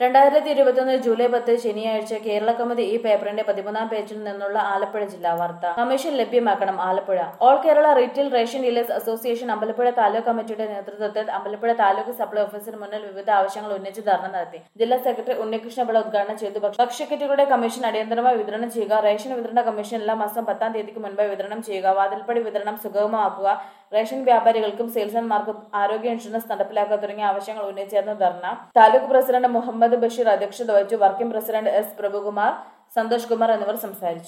രണ്ടായിരത്തി ഇരുപത്തിയൊന്ന് ജൂലൈ പത്ത് ശനിയാഴ്ച കേരള കൗമുദി ഈ പേപ്പറിന്റെ പതിമൂന്നാം പേജിൽ നിന്നുള്ള ആലപ്പുഴ ജില്ലാ വാർത്ത കമ്മീഷൻ ലഭ്യമാക്കണം Alappuzha all Kerala retail ration dealers association Ambalappuzha taluk കമ്മിറ്റിയുടെ നേതൃത്വത്തിൽ അമ്പലപ്പുഴ താലൂക്ക് സപ്ലൈ ഓഫീസിന് മുന്നിൽ വിവിധ ആവശ്യങ്ങൾ ഉന്നയിച്ച് ധർണ നടത്തി ജില്ലാ സെക്രട്ടറി ഉണ്ണികൃഷ്ണപിള്ള ഉദ്ഘാടനം ചെയ്തു ഭക്ഷ്യ- ഭക്ഷ്യക്കിറ്റുകളുടെ കമ്മീഷൻ അടിയന്തരമായി വിതരണം ചെയ്യുക റേഷൻ വിതരണ കമ്മീഷൻ എല്ലാ മാസം പത്താം തീയതിക്ക് മുൻപ് വിതരണം ചെയ്യുക വാതിൽപ്പടി വിതരണം സുഗമമാക്കുക റേഷൻ വ്യാപാരികൾക്കും സെയിൽസ്മാൻമാർക്കും ആരോഗ്യ ഇൻഷുറൻസ് നടപ്പിലാക്കുക തുടങ്ങിയ ആവശ്യങ്ങൾ ഉന്നയിച്ചായിരുന്നു ധർണ താലൂക്ക് പ്രസിഡന്റ് മുഹമ്മദ് ബഷീർ അധ്യക്ഷത വഹിച്ചു working president S Prabhukumar Santhosh Kumar എന്നിവർ സംസാരിച്ചു